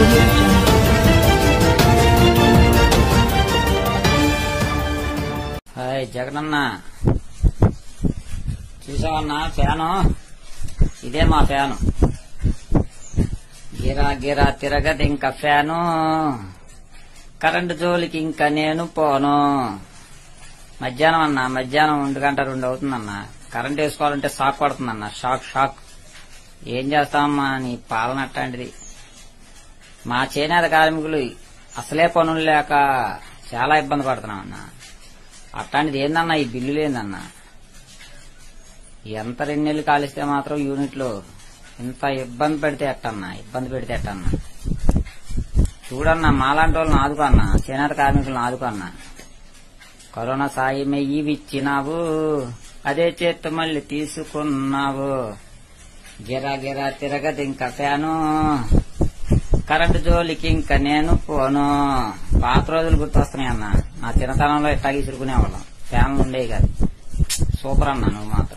audio jungle. Hi జగనన్న చూసావన్నా fan ఇదే మా ఫ్యాను గిరా గిరా తిరగదు ఇంకా ఫ్యాను కరెంటు జోలికి ఇంకా నేను పోను మధ్యాహ్నం అన్న మధ్యాహ్నం ఒంటి గంట రెండు అవుతుందన్న కరెంట్ వేసుకోవాలంటే షాక్ పడుతుందన్న షాక్ షాక్ ఏం చేస్తామమ్మా నీ పాలన అట్లాంటిది మా చేనేత కార్మికులు అసలే పనులు లేక చాలా ఇబ్బంది పడుతున్నామన్నా అట్లాంటిది ఏందన్నా ఈ బిల్లులు ఏందన్నా ఎంత రెండు నెలలు కాలిస్తే మాత్రం యూనిట్లు ఇంత ఇబ్బంది పెడితే ఎట్టన్నా ఇబ్బంది పెడితే ఎట్టన్నా చూడన్నా మాలాంటి వాళ్ళని ఆదుకన్నా చేనేత కార్మికులను ఆదుకన్నా కరోనా సాయమే ఇవిచ్చినావు అదే చేత్తు మళ్ళీ తీసుకున్నావు గిరా గిరా తిరగదు ఇంకా ఫ్యాను కరెంటు జోలికి ఇంకా నేను పోను పాత రోజులు గుర్తొస్తున్నాయి అన్న నా చిన్నతనంలో ఇట్టాగి ఇసురుకునేవాళ్ళం ఫ్యాన్లు ఉండేవి కాదు సూపర్ అన్న నువ్వు మాత్రం